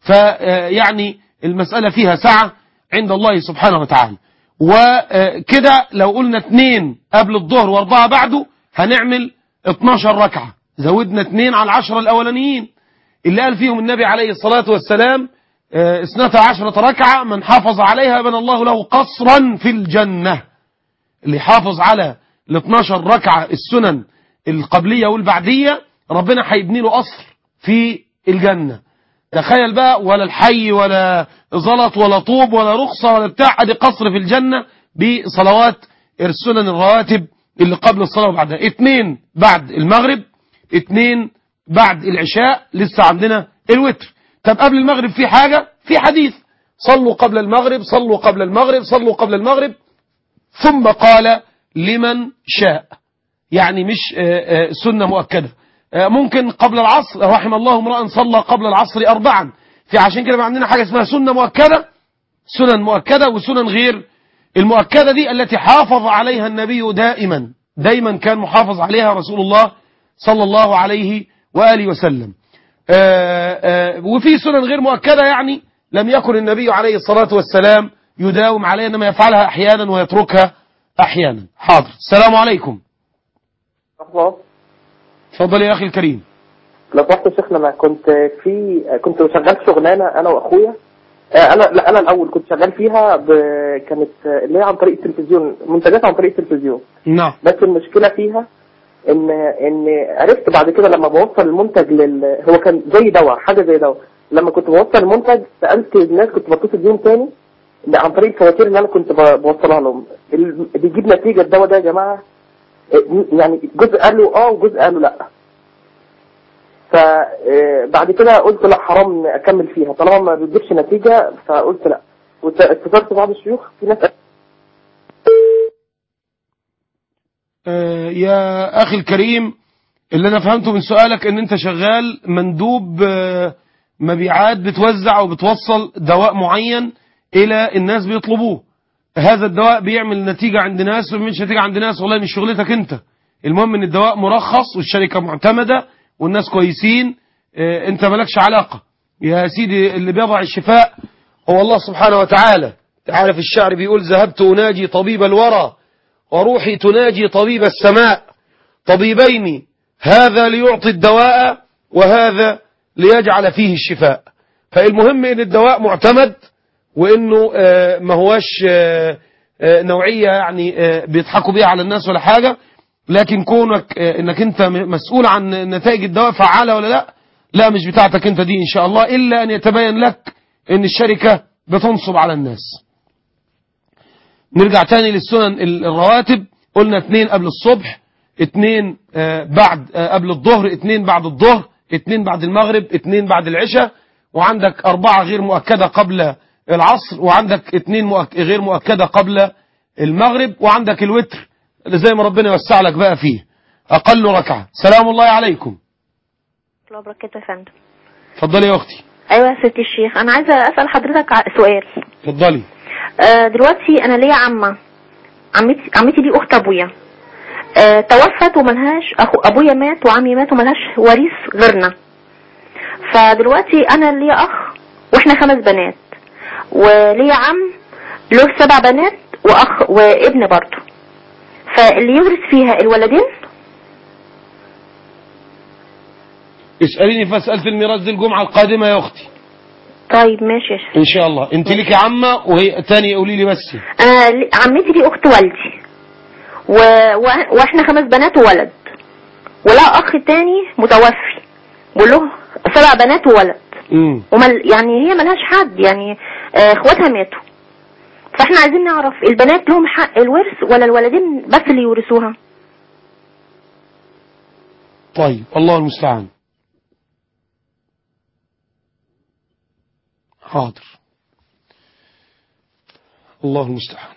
فيعني المسألة فيها سعة عند الله سبحانه وتعالى وكده لو قلنا اثنين قبل الظهر واربعة بعده هنعمل 12 ركعة زودنا اثنين على العشرة الأولانيين اللي قال فيهم النبي عليه الصلاة والسلام اثنتا عشرة ركعة من حافظ عليها بنى الله له قصرا في الجنة اللي حافظ على ال 12 ركعة السنن القبلية والبعدية ربنا هيبني له قصر في الجنة تخيل بقى ولا الحي ولا زلط ولا طوب ولا رخصة ولا بتاع ادي قصر في الجنة بصلوات السنن الرواتب اللي قبل الصلاة وبعدها اتنين بعد المغرب اتنين بعد العشاء لسه عندنا الوتر طب قبل المغرب في حاجة في حديث صلوا قبل المغرب صلوا قبل المغرب صلوا قبل المغرب ثم قال لمن شاء يعني مش سنة مؤكدة ممكن قبل العصر رحم الله امرأ صلى قبل العصر أربعا في عشان كده عندنا حاجة اسمها سنة مؤكدة سنن مؤكدة وسنن غير المؤكدة دي التي حافظ عليها النبي دائما دايما كان محافظ عليها رسول الله صلى الله عليه وآله وسلم آآ آآ وفي سنن غير مؤكدة يعني لم يكن النبي عليه الصلاة والسلام يداوم عليها إنما يفعلها أحيانا ويتركها أحيانا حاضر السلام عليكم الله تفضل يا أخي الكريم لو رحت شيخنا ما كنت في كنت شغال شغلانه انا واخويا آه، انا لا انا الاول كنت شغال فيها ب... كانت آه، اللي هي عن طريق التلفزيون منتجات عن طريق التلفزيون نعم بس المشكله فيها ان ان عرفت بعد كده لما بوصل المنتج لل هو كان زي دواء حاجه زي دواء لما كنت بوصل المنتج سالت الناس كنت بتصل بيهم تاني إن عن طريق الفواتير اللي انا كنت ب- بوصلها لهم ال- بيجيب نتيجه الدواء ده يا جماعه آه، يعني جزء قالوا اه وجزء قالوا لا فبعد كده قلت لا حرام اكمل فيها طالما ما بتجيبش نتيجه فقلت لا واتصلت بعض الشيوخ في ناس آه، يا أخي الكريم اللي أنا فهمته من سؤالك إن أنت شغال مندوب آه، مبيعات بتوزع وبتوصل دواء معين إلى الناس بيطلبوه هذا الدواء بيعمل نتيجة عند ناس ومش نتيجة عند ناس والله مش شغلتك أنت المهم إن الدواء مرخص والشركة معتمدة والناس كويسين آه، أنت مالكش علاقة يا سيدي اللي بيضع الشفاء هو الله سبحانه وتعالى تعالى الشعر بيقول ذهبت أناجي طبيب الورى وروحي تناجي طبيب السماء طبيبين هذا ليعطي الدواء وهذا ليجعل فيه الشفاء فالمهم ان الدواء معتمد وانه آه، ما هوش آه، آه، نوعية يعني آه، بيضحكوا بيها على الناس ولا حاجة لكن كونك آه، انك انت م- مسؤول عن نتائج الدواء فعالة ولا لا لا مش بتاعتك انت دي ان شاء الله الا ان يتبين لك ان الشركة بتنصب على الناس نرجع تاني للسنن ال- الرواتب قلنا اثنين قبل الصبح اثنين آه، بعد آه، قبل الظهر اثنين بعد الظهر اثنين بعد المغرب اثنين بعد العشاء وعندك أربعة غير مؤكدة قبل العصر وعندك اثنين مؤك... غير مؤكدة قبل المغرب وعندك الوتر اللي زي ما ربنا يوسع لك بقى فيه أقل ركعة سلام الله عليكم الله وبركاته يا فندم اتفضلي يا أختي ايوه يا ستي الشيخ انا عايزه اسال حضرتك ع- سؤال اتفضلي آه دلوقتي انا ليا عمه عمتي عمتي دي اخت ابويا آه توفت وملهاش اخو ابويا مات وعمي مات وملهاش وريث غيرنا فدلوقتي انا ليا اخ واحنا خمس بنات وليا عم له سبع بنات واخ وابن برضه فاللي يورث فيها الولدين اسأليني في مسألة الميراث دي الجمعة القادمة يا أختي طيب ماشي يا شيخ. إن شاء الله أنت ليكي عمة وهي تاني قولي لي بس انا ل- عمتي دي اخت والدي و... و... واحنا خمس بنات وولد ولها اخ تاني متوفي وله سبع بنات وولد امم ومل... يعني هي ملهاش حد يعني آه، اخواتها ماتوا فاحنا عايزين نعرف البنات لهم حق الورث ولا الولدين بس اللي يورثوها طيب الله المستعان حاضر الله المستعان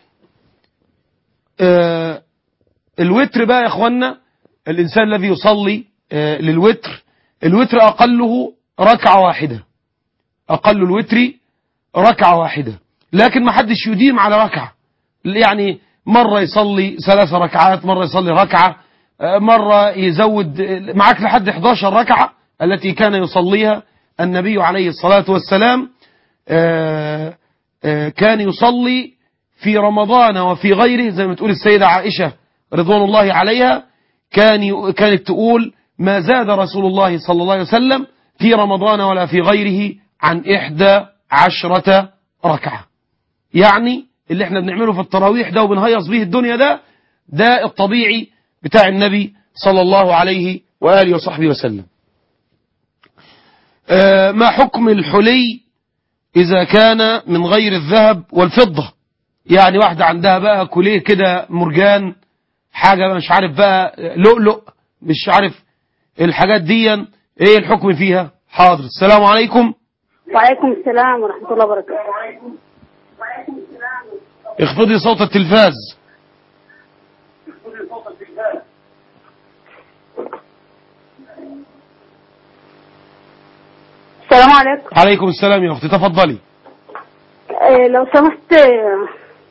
آه الوتر بقى يا اخوانا الانسان الذي يصلي آه للوتر الوتر اقله ركعة واحدة اقل الوتر ركعة واحدة لكن ما حدش يديم على ركعة يعني مرة يصلي ثلاث ركعات مرة يصلي ركعة آه، مرة يزود آه، معاك لحد 11 ركعة التي كان يصليها النبي عليه الصلاة والسلام آه، آه، كان يصلي في رمضان وفي غيره زي ما تقول السيدة عائشة رضوان الله عليها كان ي- كانت تقول ما زاد رسول الله صلى الله عليه وسلم في رمضان ولا في غيره عن إحدى عشرة ركعة يعني اللي احنا بنعمله في التراويح ده وبنهيص به الدنيا ده ده الطبيعي بتاع النبي صلى الله عليه وآله وصحبه وسلم آه، ما حكم الحلي إذا كان من غير الذهب والفضة يعني واحدة عندها بقى كوليه كده مرجان حاجة مش عارف بقى لؤلؤ مش عارف الحاجات دي ايه الحكم فيها حاضر السلام عليكم وعليكم السلام ورحمة الله وبركاته اخفضي صوت التلفاز السلام عليكم عليكم السلام يا اختي تفضلي آه لو سمحت آه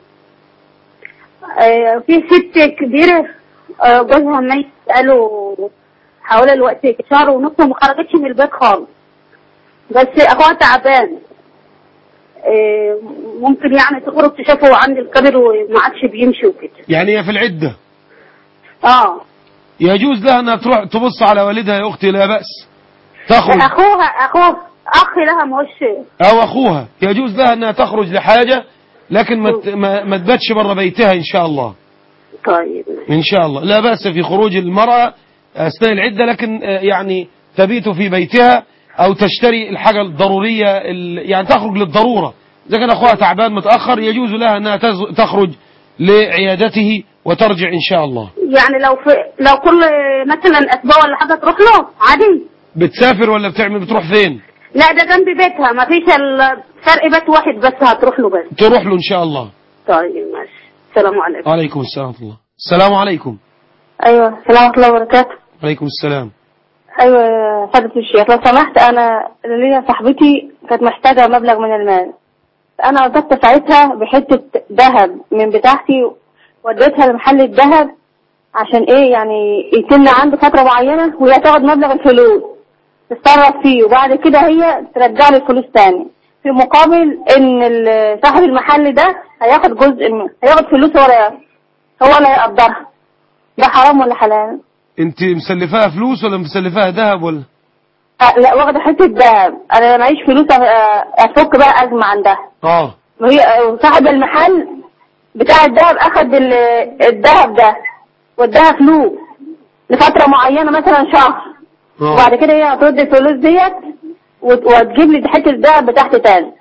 آه في ست كبيرة آه جوزها ميت بقاله حوالي الوقت شهر ونص وما خرجتش من البيت خالص بس اخوها تعبان آه ممكن يعني تخرج تشوفه عند الكبر وما عادش بيمشي وكده يعني هي في العدة اه يجوز لها انها تروح تبص على والدها يا اختي لا بأس تخرج اخوها اخوها اخ لها مش أو أخوها يجوز لها أنها تخرج لحاجة لكن ما ت- ما ما تباتش بره بيتها إن شاء الله طيب إن شاء الله لا بأس في خروج المرأة أثناء العدة لكن آه، يعني تبيت في بيتها أو تشتري الحاجة الضرورية ال- يعني تخرج للضرورة إذا كان أخوها تعبان متأخر يجوز لها أنها تز- تخرج لعيادته وترجع إن شاء الله يعني لو في لو كل مثلا اسبوع ولا حاجه تروح له عادي بتسافر ولا بتعمل بتروح فين لا ده جنب بيتها ما فيش ال- فرق بيت واحد بس هتروح له بس تروح له إن شاء الله طيب ماشي السلام عليكم عليكم السلام ورحمة الله السلام عليكم ايوه السلام ورحمه الله وبركاته عليكم السلام ايوه يا فضيله الشيخ لو سمحت انا ليا صاحبتي كانت محتاجه مبلغ من المال انا وجدت ساعتها بحته ذهب من بتاعتي وديتها لمحل الذهب عشان ايه يعني يتم عنده فتره معينه وهي تاخد مبلغ الفلوس تتصرف فيه وبعد كده هي ترجع لي الفلوس تاني في مقابل ان ال- صاحب المحل ده هياخد جزء من هياخد فلوس هو لا هو لا يقدرها ده حرام ولا حلال؟ انت مسلفاها فلوس ولا مسلفاها ذهب ولا أه، لا واخدة حتة دهب أنا معيش فلوس أ- أفك بقى أزمة عندها اه وهي صاحب المحل بتاع الدهب أخد ال- الدهب ده واداها فلوس لفترة معينة مثلا شهر اه وبعد كده هي هترد الفلوس ديت وت- وتجيب لي حتة الدهب بتاعتي تاني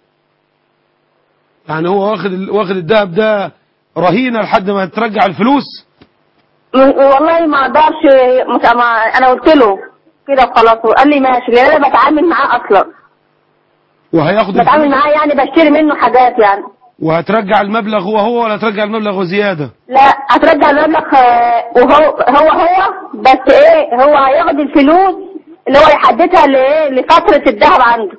يعني هو واخد ال- واخد الذهب ده رهينه لحد ما ترجع الفلوس م- والله ما اقدرش مش ما انا قلت له كده وخلاص وقال لي ماشي لان انا بتعامل معاه اصلا وهياخد بتعامل الفلوس معاه يعني بشتري منه حاجات يعني وهترجع المبلغ هو هو ولا ترجع المبلغ وزياده لا هترجع المبلغ آه، وهو هو هو بس ايه هو هياخد الفلوس اللي هو يحددها لايه لفترة الذهب عنده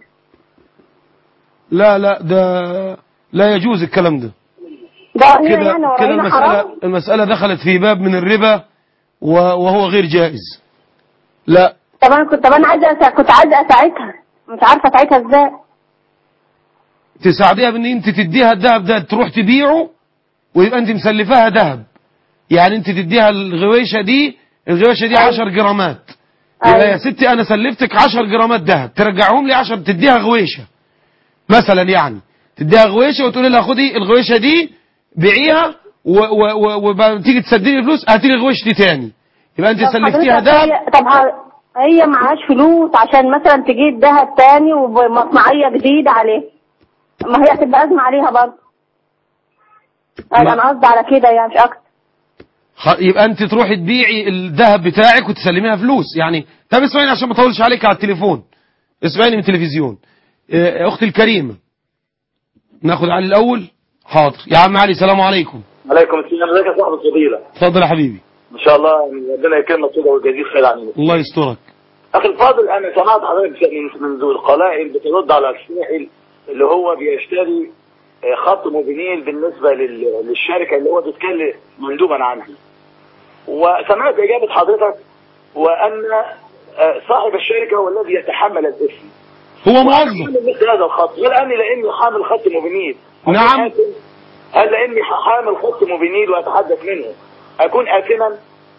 لا لا ده لا يجوز الكلام ده ده هنا كده يعني كده وراينا المسألة حرام المسألة دخلت في باب من الربا و- وهو غير جائز لا طب انا كنت طب انا عايزه أسا... كنت عايزه اساعدها مش عارفه اساعدها ازاي تساعديها بان انت تديها الذهب ده تروح تبيعه ويبقى انت مسلفاها ذهب يعني انت تديها الغويشة دي الغويشة دي 10 جرامات يبقى يا أيوة. ستي انا سلفتك 10 جرامات ذهب ترجعهم لي 10 تديها غويشة مثلا يعني تديها غويشة وتقول لها خدي الغويشة دي بيعيها وتيجي تسدني الفلوس هاتي لي الغويش دي تاني يبقى انت طب سلفتيها حضرتك ذهب هي... طب ه... هي معهاش فلوس عشان مثلا تجيب ذهب تاني ومصنعيه جديده عليه ما هي هتبقى ازمه عليها برضه أيوة، لا. انا قصدي على كده يعني مش اكتر خ- يبقى انت تروحي تبيعي الذهب بتاعك وتسلميها فلوس يعني طب اسمعيني عشان ما اطولش عليك على التليفون اسمعيني من التلفزيون اه، اختي الكريمه ناخد علي الاول حاضر يا عم علي السلام عليكم عليكم السلام ازيك يا صاحبي الفضيلة اتفضل يا حبيبي ان شاء الله ربنا يكرمك كده ويجازيك خير عننا الله يسترك اخي الفاضل انا سمعت حضرتك من من ذو القلائل بترد على السائل اللي هو بيشتري آه، خط موبينيل بالنسبة لل- للشركة اللي هو بيتكلم مندوبا عنها وسمعت اجابة حضرتك وان آه، صاحب الشركة هو الذي يتحمل الاسم هو موظف وأحمل مثل هذا الخط هل اني لاني حامل خط موبينيل أكون نعم. آثم؟ هل لاني حامل خط موبينيل واتحدث منه اكون اثما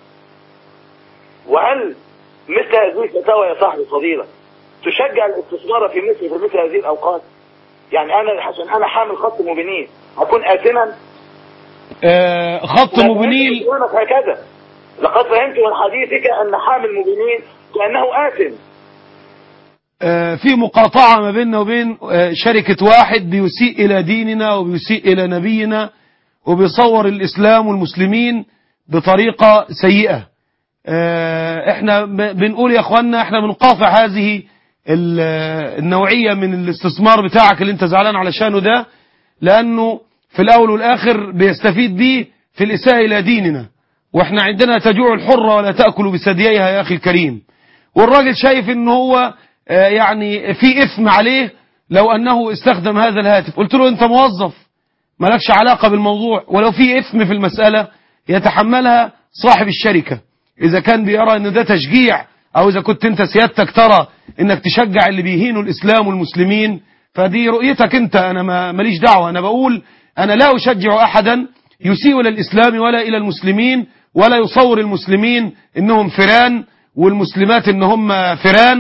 وهل مثل هذه الفتاوى يا صاحبي الفضيلة تشجع الاستثمار في مثل في مثل هذه الاوقات يعني انا عشان انا حامل خط موبينيل اكون اثما اه خط موبينيل كلامك هكذا لقد فهمت من حديثك ان حامل موبينيل كانه اثم اه في مقاطعة ما بيننا وبين اه شركة واحد بيسيء إلى ديننا وبيسيء إلى نبينا وبيصور الإسلام والمسلمين بطريقة سيئة اه احنا ب- بنقول يا اخوانا احنا بنقاطع هذه ال- النوعية من الاستثمار بتاعك اللي انت زعلان علشانه ده لانه في الاول والاخر بيستفيد بيه في الاساءة الى ديننا واحنا عندنا تجوع الحرة ولا تأكل بثدييها يا اخي الكريم والراجل شايف ان هو آه، يعني في اثم عليه لو انه استخدم هذا الهاتف قلت له انت موظف مالكش علاقة بالموضوع ولو في اثم في المسألة يتحملها صاحب الشركة اذا كان بيرى ان ده تشجيع او اذا كنت انت سيادتك ترى انك تشجع اللي بيهينوا الاسلام والمسلمين فدي رؤيتك انت انا ما ماليش دعوة انا بقول انا لا اشجع احدا يسيء الى الاسلام ولا الى المسلمين ولا يصور المسلمين انهم فران والمسلمات ان هم فران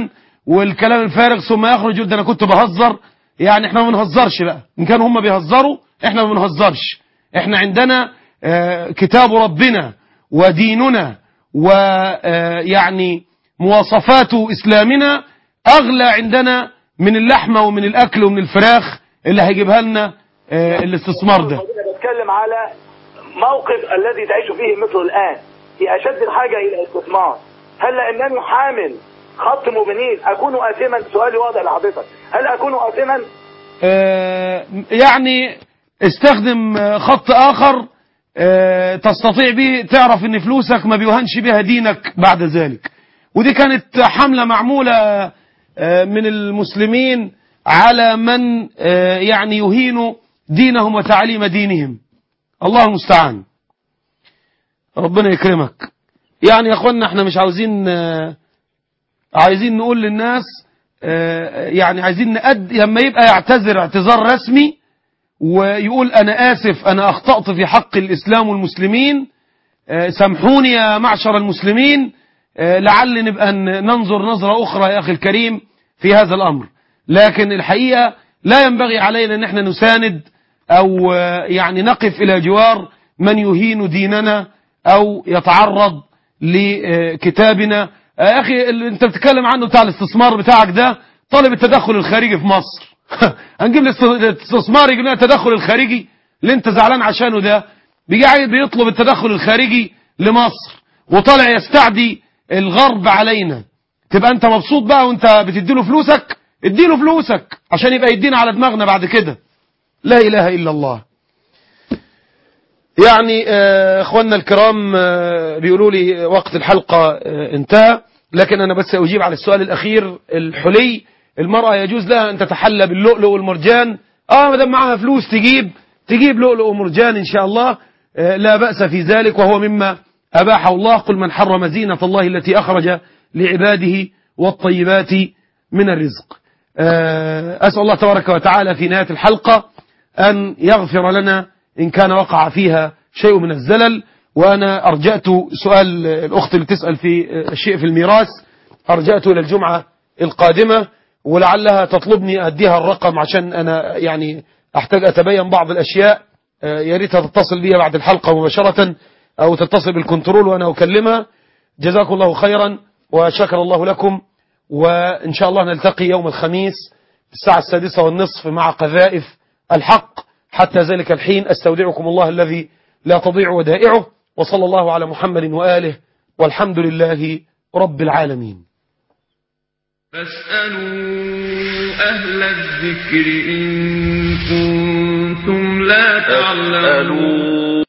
والكلام الفارغ ثم يخرج يقول ده انا كنت بهزر يعني احنا ما بنهزرش بقى ان كانوا هم بيهزروا احنا ما بنهزرش احنا عندنا آه، كتاب ربنا وديننا ويعني مواصفات اسلامنا اغلى عندنا من اللحمه ومن الاكل ومن الفراخ اللي هيجيبها لنا آه، الاستثمار ده أنا بتكلم على موقف الذي تعيش فيه مصر الآن في أشد الحاجة إلى استثمار هل أنني حامل خط مبنين أكون آثما سؤالي واضح لحضرتك هل أكون آثما آه، يعني استخدم آه، خط آخر آه، تستطيع به تعرف ان فلوسك ما بيوهنش بها دينك بعد ذلك ودي كانت حملة معمولة آه، من المسلمين على من آه، يعني يهين دينهم وتعليم دينهم الله المستعان ربنا يكرمك يعني يا اخوانا احنا مش عاوزين آه، عايزين نقول للناس آه، يعني عايزين نأد لما يبقى يعتذر اعتذار رسمي ويقول أنا آسف أنا أخطأت في حق الإسلام والمسلمين آه، سامحوني يا معشر المسلمين آه، لعل نبقى ن- ننظر نظرة أخرى يا أخي الكريم في هذا الأمر لكن الحقيقة لا ينبغي علينا أن احنا نساند أو آه، يعني نقف إلى جوار من يهين ديننا أو يتعرض لكتابنا آه، يا أخي اللي أنت بتتكلم عنه بتاع الاستثمار بتاعك ده طالب التدخل الخارجي في مصر هنجيب الاست- الاستثمار يجي لنا التدخل الخارجي اللي انت زعلان عشانه ده بيجي عايز بيطلب التدخل الخارجي لمصر وطالع يستعدي الغرب علينا تبقى انت مبسوط بقى وانت بتديله فلوسك اديله فلوسك عشان يبقى يدينا على دماغنا بعد كده لا اله الا الله يعني آه، اخواننا الكرام آه، بيقولوا لي وقت الحلقة آه، انتهى لكن انا بس اجيب على السؤال الاخير الحلي المرأة يجوز لها ان تتحلى باللؤلؤ والمرجان اه ما دام معاها فلوس تجيب تجيب لؤلؤ ومرجان ان شاء الله آه، لا بأس في ذلك وهو مما أباحه الله قل من حرم زينة الله التي أخرج لعباده والطيبات من الرزق آه، أسأل الله تبارك وتعالى في نهاية الحلقة أن يغفر لنا إن كان وقع فيها شيء من الزلل وأنا أرجأت سؤال الأخت اللي تسأل في الشيء في الميراث أرجأته إلى الجمعة القادمة ولعلها تطلبني أديها الرقم عشان أنا يعني أحتاج أتبين بعض الأشياء آه، يا ريتها تتصل بي بعد الحلقة مباشرة أو تتصل بالكنترول وأنا أكلمها جزاكم الله خيرا وشكر الله لكم وإن شاء الله نلتقي يوم الخميس الساعة السادسة والنصف مع قذائف الحق حتى ذلك الحين أستودعكم الله الذي لا تضيع ودائعه وصلى الله على محمد وآله والحمد لله رب العالمين فاسألوا أهل الذكر إن كنتم لا تعلمون